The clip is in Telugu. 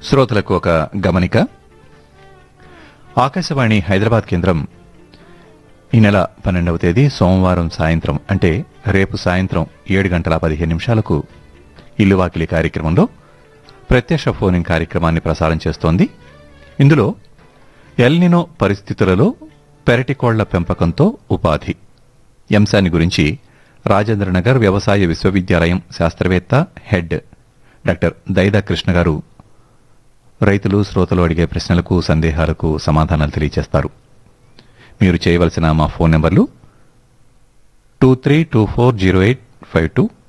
శ్రోతలకు ఒక గమనిక ఆకాశవాణి హైదరాబాద్ కేంద్రం ఈ నెల పన్నెండవ తేదీ సోమవారం సాయంత్రం అంటే రేపు సాయంత్రం ఏడు గంటల పదిహేను నిమిషాలకు ఇల్లువాకిలి కార్యక్రమంలో ప్రత్యక్ష ఫోనింగ్ కార్యక్రమాన్ని ప్రసారం చేస్తోంది ఇందులో ఎల్నినో పరిస్థితులలో పెరటికోళ్ల పెంపకంతో ఉపాధి ఈ అంశాన్ని గురించి రాజేంద్రనగర్ వ్యవసాయ విశ్వవిద్యాలయం శాస్త్రవేత్త హెడ్ డాక్టర్ దైదా కృష్ణ గారు రైతులు శ్రోతలు అడిగే ప్రశ్నలకు సందేహాలకు సమాధానాలు తెలియజేస్తారు మీరు చేయవలసిన మా ఫోన్ నెంబర్లు two three two four zero eight five two